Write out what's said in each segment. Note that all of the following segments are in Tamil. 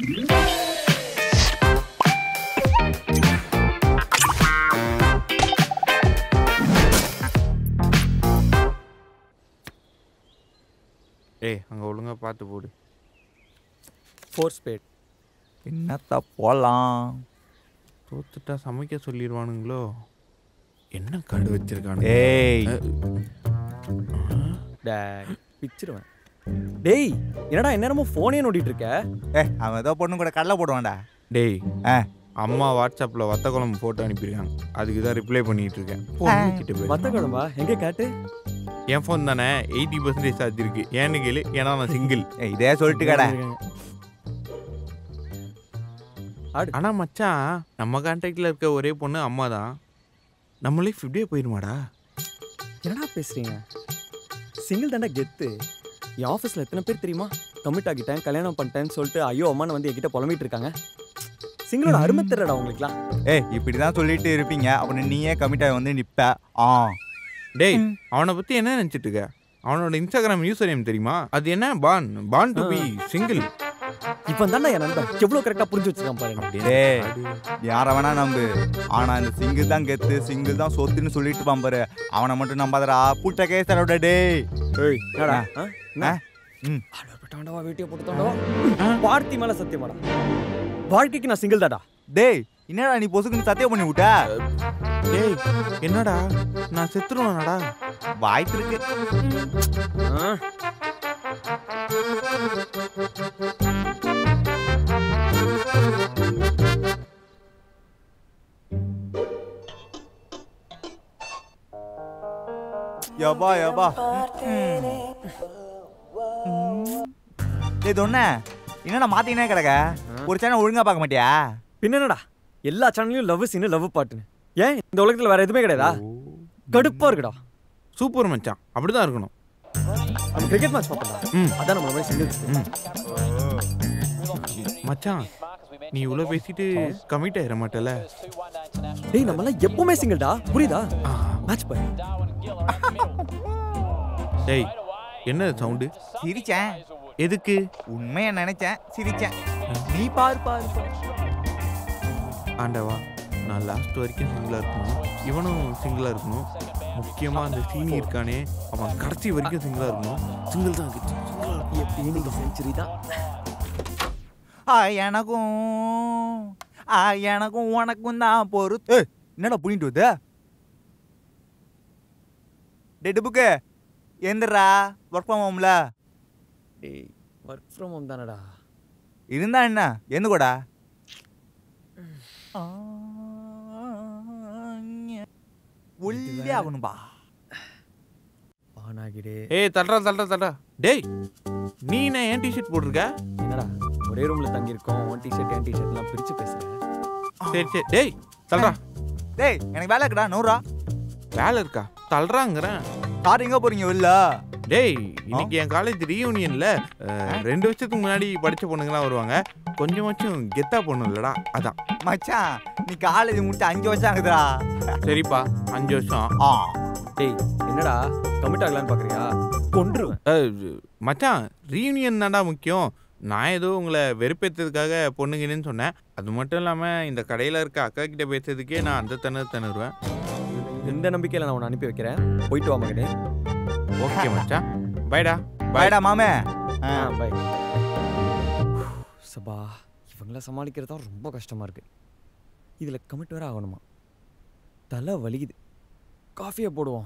ஏய் அங்கே ஒழுங்கா பார்த்து போடு ஃபோர் ஸ்பேட் என்னத்த போலாம் தோத்துட்டா சமைக்க சொல்லிடுவானுங்களோ என்ன கடு வச்சிருக்கானு ஏய் டேய் பிச்சிருவேன் டேய் என்னடா எந்நேரமும் ஃபோனே நோண்டிட்டு இருக்க ஏ அவன் ஏதோ பொண்ணு கூட கடலை போடுவான்டா டேய் ஆ அம்மா வாட்ஸ்அப்பில் வத்த குழம்பு ஃபோட்டோ அனுப்பியிருக்காங்க அதுக்கு தான் ரிப்ளை பண்ணிட்டு இருக்கேன் ஃபோன் கிட்ட போய் வத்த குழம்பா எங்க காட்டு என் ஃபோன் தானே எயிட்டி பர்சன்டேஜ் சார்ஜ் இருக்கு ஏன்னு கேளு ஏன்னா நான் சிங்கிள் ஏய் இதே சொல்லிட்டு கடை ஆடு. ஆனா மச்சான் நம்ம கான்டாக்ட்ல இருக்க ஒரே பொண்ணு அம்மா தான் நம்ம லைஃப் இப்படியே போயிருமாடா என்னடா பேசுறீங்க சிங்கிள் தாண்டா கெத்து என் ஆஃபீஸில் எத்தனை பேர் தெரியுமா கமிட் ஆகிட்டேன் கல்யாணம் பண்ணிட்டேன்னு சொல்லிட்டு ஐயோ அம்மான்னு வந்து என்கிட்ட புலம்பிட்டு இருக்காங்க சிங்கிளோட அருமை தெரியடா உங்களுக்குலாம் ஏய் இப்படி தான் சொல்லிட்டு இருப்பீங்க அப்புறம் நீயே கமிட்டாக வந்து நிப்ப ஆ டேய் அவனை பத்தி என்ன நினைச்சிட்டு இருக்க அவனோட இன்ஸ்டாகிராம் யூசர் நேம் தெரியுமா அது என்ன born born to be single இப்போ தாண்டா என் நண்பன் எவ்வளோ கரெக்டாக புரிஞ்சு வச்சிருக்கான் பாருங்க டேய் யாரை வேணா நம்பு ஆனா இந்த சிங்கிள் தான் கெத்து சிங்கிள் தான் சொத்துன்னு சொல்லிட்டு பாம்பரு அவனை மட்டும் நம்பாதடா புட்ட கேஸ் தரோட டேய் ஏய் என்னடா ஆ? என்ன? ஆ? ம். ஆண்டவா வேட்டியை போட்டு தாண்டவா பார்த்தி மேல சத்தியமாடா வாழ்க்கைக்கு நான் சிங்கிள் தாடா டேய் என்னடா நீ பொசுக்குன்னு சத்தியம் பண்ணி விட்ட டேய் என்னடா நான் செத்துருவானடா வாய்ப்பு இருக்கு ஆ? யப்பா யப்பா டேய் தொன்ன என்னடா மாத்தினே கிடக்க ஒரு சேனல் ஒழுங்கா பார்க்க மாட்டியா பின்ன என்னடா எல்லா சேனல்லையும் லவ் சீனு லவ் பாட்டுன்னு ஏன் இந்த உலகத்துல வேற எதுவுமே கிடையாதா கடுப்பா இருக்குடா சூப்பர் மச்சான் அப்படிதான் இருக்கணும் நம்ம கிரிக்கெட் மேட்ச் பார்ப்போம்டா ம். அதான் நம்ம மாதிரி சிங்கிள் மச்சான் நீ இவ்வளோ பேசிட்டு கமிட் ஆயிட மாட்டல டேய் நம்ம எல்லாம் எப்பவுமே சிங்கிள்டா புரியுதா மேட்ச் பாரு டேய் என்ன சவுண்டு சிரிச்சேன் எதுக்கு உண்மையா நினைச்சேன் சிரிச்சேன் நீ பாரு பாரு பாரு. ஆண்டவா நான் லாஸ்ட் வரைக்கும் சிங்கிளாக இருக்கணும் இவனும் சிங்கிளாக இருக்கணும் முக்கியமாக அந்த சீனி இருக்கானே அவன் கடைசி வரைக்கும் சிங்கிளாக இருக்கணும் சிங்கிள் தான் இருக்கு எப்படியும் நீங்க செஞ்சுரி தான் ஆ எனக்கும் ஆ எனக்கும் உனக்கும் தான் பொறுத்து ஏய், என்னடா புனிட்டு வருது டே புக்கு எந்திரா ஒர்க் ஃப்ரம் ஹோம்ல டேய் ஒர்க் ஃப்ரம் ஹோம் தானடா இருந்தா என்ன எந்த கூட ஒல்லி ஆகணும்பா ஆன் ஆகிடு ஏய் தட்றா தட்றா தட்றா டேய் நீ என்ன ஏன் டிஷர்ட் போட்டிருக்க என்னடா ஒரே ரூம்ல தங்கி இருக்கோம் ஒன் டிஷர்ட் என் டிஷர்ட்லாம் பிரிச்சு பேசுறேன் சரி சரி டேய் தள்ளுறா டேய் எனக்கு வேலை இருக்குடா நூறுரூவா வேலை இருக்கா தள்ளுறாங்கிறேன் சார் எங்க போறீங்க வெளில டேய் இன்னைக்கு என் காலேஜ் ரீயூனியன்ல ரெண்டு வருஷத்துக்கு முன்னாடி படிச்ச பொண்ணுங்கலாம் வருவாங்க கொஞ்சமாச்சும் கெத்தா பொண்ணு இல்லடா அதான் மச்சான் நீ காலேஜ் முடிச்சு அஞ்சு வருஷம் ஆகுதுடா சரிப்பா அஞ்சு வருஷம் ஆ டேய் என்னடா கமிட் ஆகலான்னு பாக்குறியா கொன்றுவேன் அஹ், மச்சான் ரீயூனியன் தான்டா முக்கியம் நான் ஏதோ உங்களை வெறுப்பேற்றதுக்காக பொண்ணுங்கன்னு சொன்னேன் அது மட்டும் இல்லாமல் இந்த கடையில் இருக்க அக்கா கிட்ட பேசுறதுக்கே நான் அந்த தண்ணு தண்ணுருவேன் இந்த நம்பிக்கையில நான் உன்னை அனுப்பி வைக்கிறேன் போயிட்டு வா மகனே ஓகே மச்சான் பைடா பாய்டா மாமே ஆ பை சபா இவங்கள சமாளிக்கிறது தான் ரொம்ப கஷ்டமா இருக்கு இதுல கமிட் வேற ஆகணுமா தலை வலிக்குது காஃபியை போடுவோம்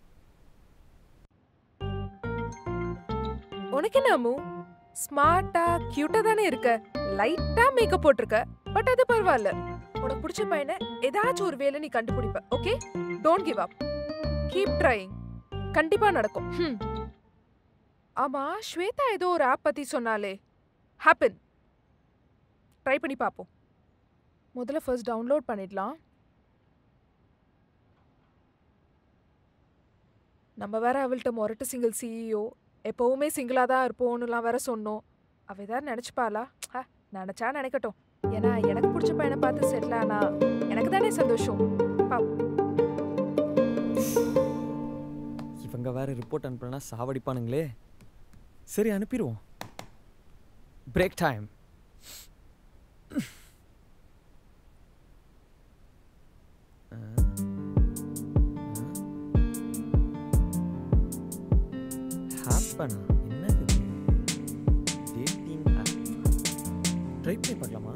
உனக்கு என்ன அம்மு ஸ்மார்ட்டா கியூட்டா தானே இருக்க லைட்டா மேக்கப் போட்டிருக்க பட் அது பரவாயில்ல உனக்கு பிடிச்ச பையனை ஏதாச்சும் ஒரு வேலை நீ கண்டுபிடிப்ப okay don't give up keep trying கண்டிப்பா நடக்கும் ஹம். ஆமா ஸ்வேதா ஏதோ ஒரு ஆப் பத்தி சொன்னாலே ஹேப்பன் ட்ரை பண்ணி பார்ப்போம் முதல்ல ஃபர்ஸ்ட் டவுன்லோட் பண்ணிடலாம் நம்ம வேற அவள்கிட்ட மொரட்டு சிங்கிள் சிஇஓ எப்பவுமே சிங்கிளாக தான் இருப்போம்னுலாம் வேற சொன்னோம் அவ ஏதாவது நினச்சிப்பாளா ஹ, நினைச்சா நினைக்கட்டும் ஏன்னா எனக்கு பிடிச்ச பையனை பார்த்து செட்டில் ஆனா எனக்கு தானே சந்தோஷம் பாப்போம் இவங்க வேற ரிப்போர்ட் அனுப்புனா சாவடிப்பானுங்களே சரி அனுப்பிடுவோம் பிரேக் டைம் ஹாப்பனா என்னது டேட்டிங் ஆப் ட்ரை பண்ணி பார்க்கலாமா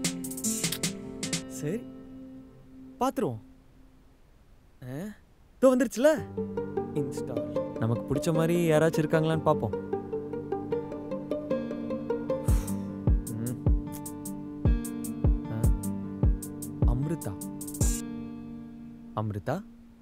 சரி பார்த்துருவோம் ஆ இதோ வந்துருச்சுல இன்ஸ்டால் நமக்கு பிடிச்ச மாதிரி யாராச்சும் இருக்காங்களான்னு பார்ப்போம் ம். ஆ. Amrutha Amrutha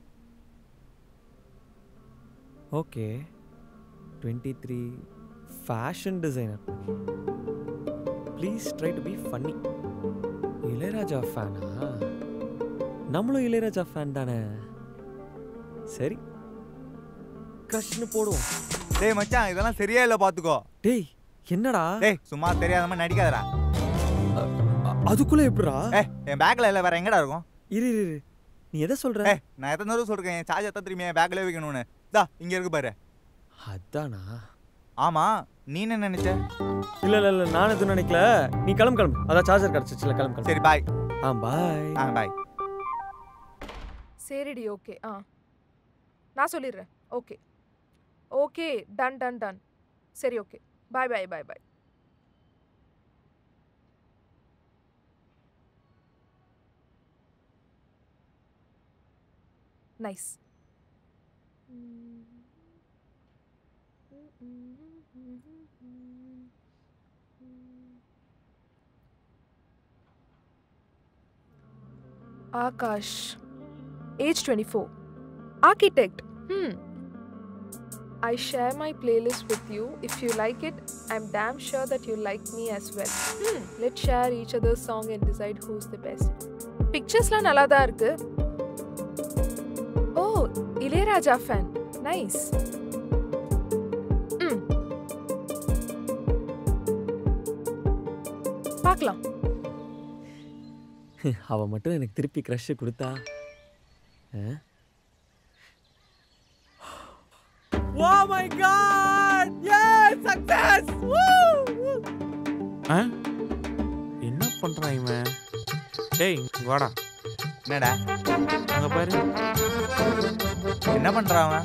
okay twenty three fashion designer please try to be funny Ilaiyaraaja ஃபேனா நம்மளும் இளையராஜா ஃபேன் தானே சரி க்ரஷ்னு போடுவோம் டேய் மச்சான் இதெல்லாம் சரியா இல்ல பாத்துக்கோ டேய் என்னடா டேய் சும்மா தெரியாத மாதிரி நடிக்காதடா அ- அதுக்குள்ள எப்படிடா ஏய் என் பேக்ல இல்ல வேற எங்கடா இருக்கும் இரு இரு இரு நீ எதை சொல்ற ஏய் நான் எத்தனை தடவை சொல்றேன் என் சார்ஜ் எத்தனை திரும்பி என் பேக்ல வைக்கணும்னு தா இங்க இருக்கு பாரு அதானா ஆமா நீ என்ன நினைச்ச இல்ல இல்ல இல்ல நான் எதுவும் நினைக்கல நீ கிளம்பு கிளம்பு அதான் சார்ஜர் கிடச்சிச்சுல கிளம்பு கிளம்பு சரி பாய் ஆ பாய் ஆ பாய் சரிடி ஓகே ஆ நான் சொல்லிடுறேன் okay okay done done done சரி okay bye bye bye bye nice Akash age 24 architect hmm i share my playlist with you if you like it i'm damn sure that you like me as well hmm let's share each other's song and decide who's the best பிக்சர்ஸ்லாம் நல்லா தான் இருக்கு ஓ இளையராஜா ஃபேன் நைஸ் ம் பார்க்கலாம் அவ மட்டும் எனக்கு திருப்பி க்ரஷ் கொடுத்தா வா மை காட் எஸ் சக்சஸ் ஆ என்ன பண்றான் இவன் டேய் இங்க வாடா என்னடா அங்க பாரு என்ன பண்றான் அவன்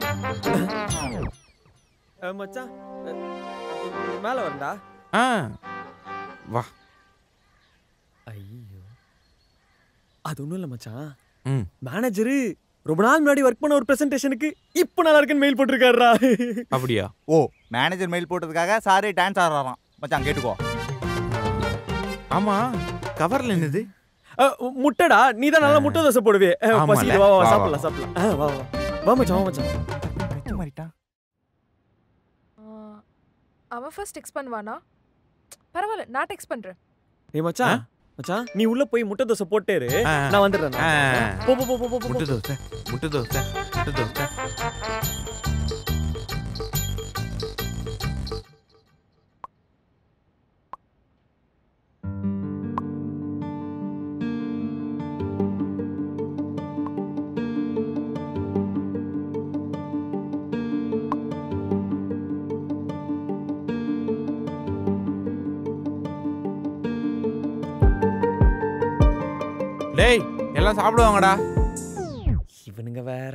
மச்சான் மேல வரண்டா ஆ வா ஐயோ அது ஒன்றும் இல்லை மச்சான் ம் மேனேஜரு ரொம்ப நாள் முன்னாடி ஒர்க் பண்ண ஒரு ப்ரெசன்டேஷனுக்கு இப்போ நல்லா இருக்குன்னு மெயில் போட்டிருக்காருடா அப்படியா ஓ மேனேஜர் மெயில் போட்டதுக்காக சாரு டான்ஸ் ஆடுறாராம் மச்சான் கேட்டுக்கோ ஆமா கவர்ல என்னது அஹ், முட்டைடா நீ தான் நல்லா முட்டை தோசை போடுவே அஹ், ஆமால. பசிக்குது, வா வா வா, வா. சாப்பிடலாம் சாப்பிடலாம் அஹ், வா வா வா மச்சான் வா மச்சான் வெச்சு மாறிட்டான் ஆ, அவன் ஃபர்ஸ்ட் டெக்ஸ்ட் பண்ணுவானா பரவாயில்ல நான் டெக்ஸ்ட் பண்றேன் ஏய் மச்சான் மச்சான் நீ உள்ள போய் முட்டை தோசை போட்டேரு ஆ. நான் வந்துடுறேன் ஆ. நான். போ போ போ போ, போ போ முட்டை தோசை முட்டை தோசை முட்டை தோசை டேய் எல்லாம் சாப்பிடுவாங்கடா இவனுங்க வேற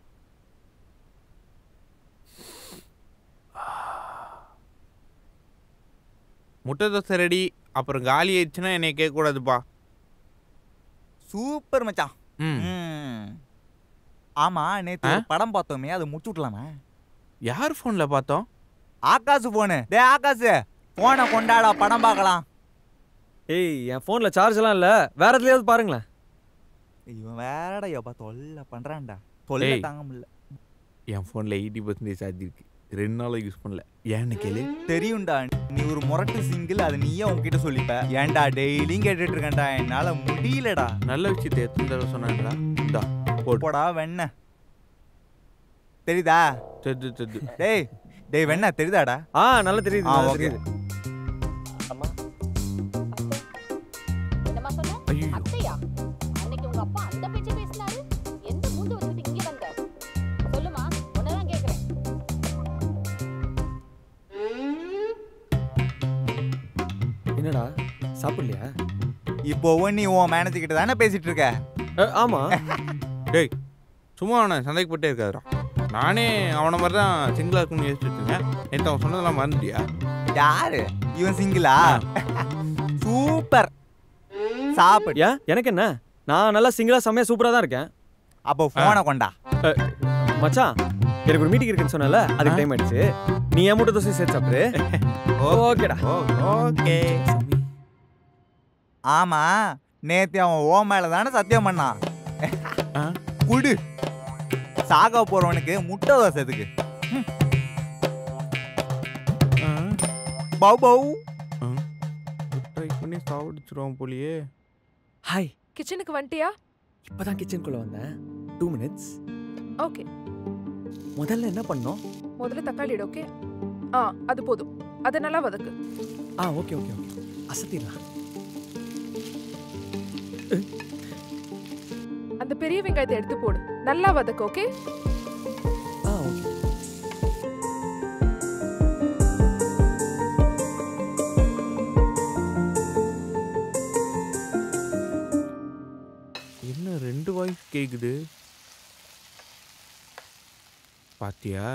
முட்டை தோசை ரெடி அப்புறம் காலி ஆயிடுச்சுன்னா என்னை கேட்கக்கூடாதுப்பா சூப்பர் மச்சான் ம் ம். ஆமா நேத்து ஒரு படம் பார்த்தோமே அதை முடிச்சு விட்டலாமா யார் ஃபோனில் பார்த்தோம் ஆகாசு போனு டேய் ஆகாசு போனை கொண்டாடா படம் பார்க்கலாம் ஏய் என் ஃபோன்ல சார்ஜ் எல்லாம் இல்ல வேற எதுலயாவது பாருங்களேன் இவன் வேறடா எப்பா தொல்லை பண்றான்டா தொல்லை ஏய். தாங்க முடியல என் ஃபோனில் எயிட்டி பர்சன்டேஜ் சார்ஜ் இருக்கு ரெண்டு நாளாக யூஸ் பண்ணல ஏன்னு கேளு தெரியும்டா நீ ஒரு முரட்டு சிங்கிள் அது நீயே உன்கிட்ட சொல்லிப்ப ஏன்டா டெய்லியும் கேட்டுட்டு இருக்கேன்டா என்னால முடியலடா நல்ல விஷயத்தை எத்தனை தடவை சொன்னாங்களா இந்தா போடு போடா வெண்ண தெரியுதா தெது தெது டேய் டேய் வெண்ண தெரியுதாடா ஆ நல்லா தெரியுது ஆ, நல்லா ஓகே. தெரியுது என்னம்மா சொன்ன ஐயோ அத்தையா அன்னைக்கு உங்க அப்பா அந்த பேச்ச பேசினாரு எந்த மூந்து வச்சுக்கிட்டு இங்க வந்த சொல்லுமா உன்னதான் கேக்குறேன் என்னடா சாப்பிடலையா இப்போ நீ உன் மேனேஜர் கிட்ட தானே பேசிட்டு இருக்க அஹ், ஆமா டேய் சும்மா அவனை சந்தேகப்பட்டே இருக்காதுடா நானே அவனை மாதிரி தான் சிங்கிளாக இருக்கும்னு யோசிச்சுட்டு இருக்கேன் நேற்று அவன் சொன்னதெல்லாம் மறந்துட்டியா யாரு இவன் சிங்கிளா சூப்பர் சாப்பிடு ஏன் எனக்கு என்ன நான் நல்லா சிங்கிளா செம்மையா சூப்பரா தான் இருக்கேன் அப்போ போனை கொண்டா மச்சான் எனக்கு ஒரு மீட்டிங் இருக்குன்னு சொன்னல அதுக்கு டைம் ஆயிடுச்சு நீ என் முட்டை தோசை சேர்த்து சாப்பிடு ஓகேடா ஓ ஓகே ஆமா நேத்து அவன் ஓ மேல தானே சத்தியம் பண்ணான் ஆ? குடு சாக போறவனுக்கு முட்டை தோசை எதுக்கு பௌ பௌ ட்ரை பண்ணி சாப்பிடுச்சிருவான் போலியே ஹாய் கிச்சனுக்கு வந்துட்டியா இப்பதான் கிச்சனுக்குள்ள வந்தேன் டூ மினிட்ஸ் ஓகே முதல்ல என்ன பண்ணோம் முதல்ல தக்காளி இடு ஓகே ஆ அது போதும் அதை நல்லா வதக்கு ஆ ஓகே ஓகே ஓகே அசத்திடலாம் அந்த பெரிய வெங்காயத்தை எடுத்து போடு நல்லா வதக்கு ஓகே ஆ ஓகே என்ன ரெண்டு வாய்ஸ் கேக்குது பாத்தியா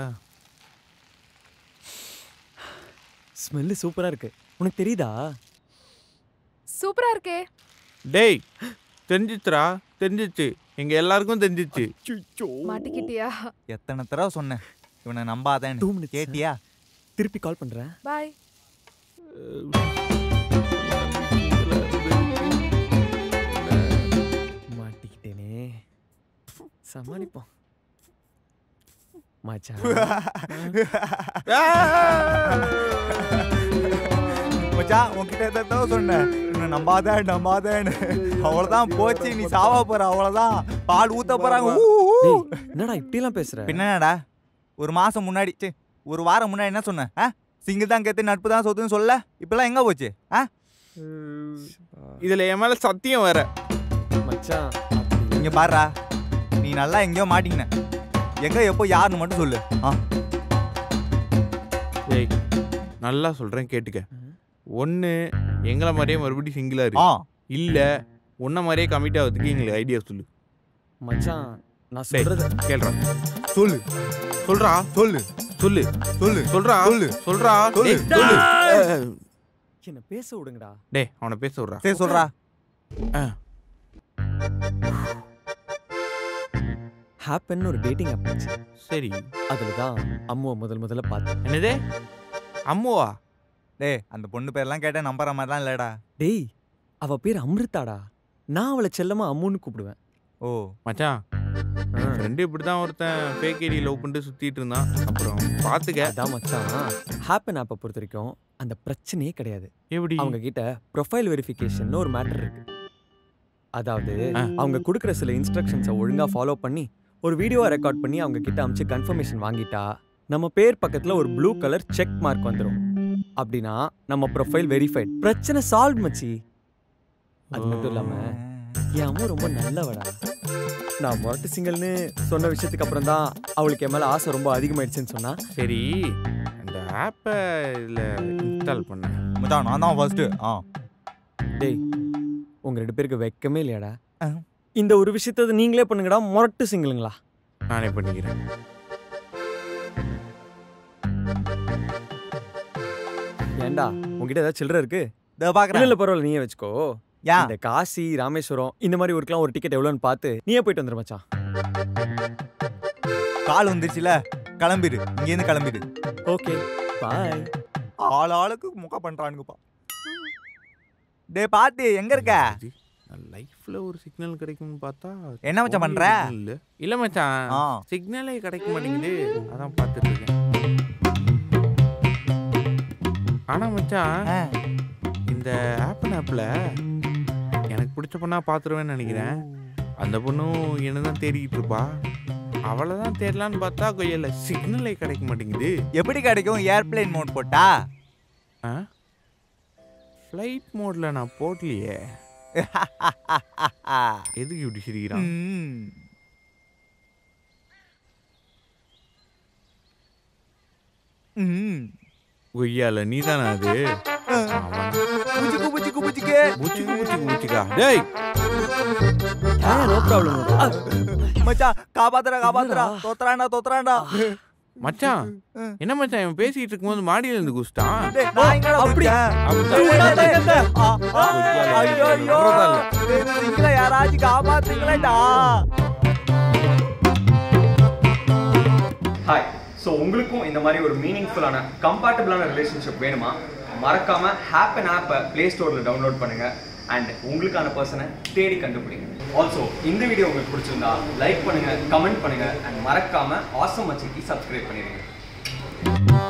ஸ்மெல்லு சூப்பரா இருக்கு உனக்கு தெரியுதா சூப்பரா இருக்கே டேய் தெரிஞ்சிச்சுடா தெரிஞ்சிச்சு எங்க எல்லாருக்கும் தெரிஞ்சிச்சு மாட்டிக்கிட்டியா எத்தனை தடவை சொன்னேன் இவனை நம்பாதேன்னு Two minutes, கேட்டியா திருப்பி கால் பண்றேன் பாய் மாட்டிக்கிட்டேனே சமாளிப்போம் மச்சான் மச்சான் உன்கிட்ட எத்தனை தடவை சொன்னேன் இவனை நம்பாத நம்பாதேன்னு அவ்வளவுதான் போச்சு நீ சாவா போற அவ்வளவுதான் பால் ஊத்த போறாங்க ஊ, ஊ. டேய், என்னடா இப்படிலாம் பேசுற பின்ன என்னடா ஒரு மாசம் முன்னாடி ச்சே, ஒரு வாரம் முன்னாடி என்ன சொன்னேன் ஆ சிங்கிள் தான் கெத்து நட்பு தான் சொத்துன்னு சொல்ல இப்பெல்லாம் எங்க போச்சு ஆ இதுல என் மேல சத்தியம் வேற மச்சான் இங்க பாருடா நீ நல்லா எங்கேயோ மாட்டிக்கின எங்க எப்போ யாருன்னு மட்டும் சொல்லு ஆ டேய் நல்லா சொல்றேன் கேட்டுக்க ஒண்ணு எங்களை மாதிரியே மறுபடியும் சிங்கிளா இருக்கு ஆ இல்ல உன்ன மாதிரியே கமிட் ஆகிறதுக்கு எங்களுக்கு ஐடியா சொல்லு மச்சான் நான் டேய், சொல்றது கேள்றா சொல்லு சொல்றா சொல்லு சொல்லு சொல்லு சொல்றா சொல்லு. சொல்றா சொல்லு. டேய், சொல்லு அஹ், என்ன பேச விடுங்கடா டேய் அவனை பேச விட்றா சரி சொல்றா ஹாப்பன் ஒரு டேட்டிங் ஆப் இருந்துச்சு சரி அதுல தான் அம்முவை முதல் முதல்ல பார்த்தேன் என்னது அம்முவா டேய் அந்த பொண்ணு பேர்லாம் கேட்டா நம்புற மாதிரிலாம் இல்லடா டேய் அவ பேர் அமிர்தாடா நான் அவளை செல்லமா அம்முன்னு கூப்பிடுவேன் ஓ மச்சான் ஃப்ரெண்டு இப்படி தான் ஒருத்தன் ஃபேக் ஐடி லவ் பண்ணிட்டு சுத்திட்டு இருந்தான் அப்புறம் பாத்துக்க அதான் மச்சான் ஹாப்பன் ஆப்பை பொறுத்த வரைக்கும் அந்த பிரச்சனையே கிடையாது எப்படி அவங்க கிட்ட ப்ரொஃபைல் வெரிஃபிகேஷன் ஒரு மேட்டர் இருக்கு அதாவது ஆ. அவங்க கொடுக்குற சில இன்ஸ்ட்ரக்ஷன்ஸை ஒழுங்கா ஃபாலோ பண்ணி ஒரு வீடியோவை ரெக்கார்ட் பண்ணி அவங்க கிட்ட அமிச்சு கன்ஃபர்மேஷன் வாங்கிட்டா நம்ம பேர் பக்கத்துல ஒரு ப்ளூ கலர் செக் மார்க் வந்துடும் அப்படின்னா நம்ம ப்ரொஃபைல் வெரிஃபைட் பிரச்சனை சால்வ் மச்சி அது மட்டும் இல்லாம என் அம்மா ரொம்ப நல்லவடா நான் மொரட்டு சிங்கல்னு சொன்ன விஷயத்துக்கு அப்புறம் தான் அவளுக்கு என் மேல ஆசை ரொம்ப அதிகமாயிடுச்சுன்னு சொன்னா சரி அந்த ஆப்பை இதில் இன்ஸ்டால் பண்ண மச்சான் நான் தான் ஃபர்ஸ்ட் ஆ டேய் உங்க ரெண்டு பேருக்கு வெக்கமே இல்லையாடா ஆ. இந்த ஒரு விஷயத்த நீங்களே பண்ணுங்கடா மொரட்டு சிங்கிளுங்களா நானே பண்ணிக்கிறேன் ஏன்டா உங்ககிட்ட ஏதாவது சில்லற இருக்கு இதோ இல்ல பாக்குறேன் இல்ல பரவாயில்ல நீயே வச்சுக்கோ ஏன் இந்த காசி ராமேஸ்வரம் இந்த மாதிரி ஊருக்குலாம் ஒரு டிக்கெட் எவ்வளோன்னு பார்த்து நீயே போயிட்டு வந்துரு மச்சான் கால் வந்துருச்சுல கிளம்பிடு இங்கேருந்து கிளம்பிடு ஓகே பாய் ஆள் ஆளுக்கு முக்க பண்றானுங்கப்பா டேய் பாத்து எங்க இருக்க லைஃப்ல ஒரு சிக்னல் கிடைக்கும்னு பார்த்தா என்ன மச்சான் பண்ற இல்ல இல்ல மச்சான் ஆ சிக்னலே கிடைக்க மாட்டேங்குது அதான் பார்த்துட்டு இருக்கேன் ஆனா மச்சான் ஆ. இந்த ஆப் ஆப்ல எனக்கு பிடிச்ச பொண்ணா பார்த்துருவேன்னு நினைக்கிறேன் அந்த பொண்ணும் என்ன தான் தேடிக்கிட்டு இருப்பா அவளை தான் தேடலான்னு பார்த்தா கொய்யல சிக்னலே கிடைக்க மாட்டேங்குது எப்படி கிடைக்கும் ஏர்பிளேன் மோட் போட்டா ஃப்ளைட் மோட்ல நான் போடலையே எதுக்கு இப்படி சிரிக்கிறான் ம். ம். கொய்யால நீ தானே அது அவன் குபுச்சிக்கு குபுச்சிக்கு குபுச்சிக்கு பூச்சிக்கு பூச்சிக்கு பூச்சிக்கா டேய் நோ ப்ராப்ளம் மச்சான் காப்பாத்துறா காப்பாத்துறா என்னடா? தோத்துறாண்டா தோத்துறாண்டா மச்சான் என்ன மச்சான் இவன் பேசிட்டு இருக்கும்போது மாடியில இருந்து குஸ்டான் டேய், நான் எங்கடா அப்படியா? குதிச்சேன்? அப்படியா? டேய், டேய், டேய். ஆ, ஆ, ஐயோ ஐயோ பரவாயில்ல. டேய், நீங்களே யாராச்சும் காப்பாத்துங்களேடா ஹாய் ஸோ உங்களுக்கும் இந்த மாதிரி ஒரு மீனிங்ஃபுல்லான கம்பேட்டபிளான ரிலேஷன்ஷிப் வேணுமா மறக்காம ஹாப்பன் ஆப்பை ப்ளே ஸ்டோரில் டவுன்லோட் பண்ணுங்க அண்ட் உங்களுக்கான பர்சனை தேடி கண்டுபிடிங்க ஆல்சோ இந்த வீடியோ உங்களுக்கு பிடிச்சிருந்தா லைக் பண்ணுங்க கமெண்ட் பண்ணுங்க அண்ட் மறக்காம ஆசம் மச்சிக்கு சப்ஸ்கிரைப் பண்ணிடுங்க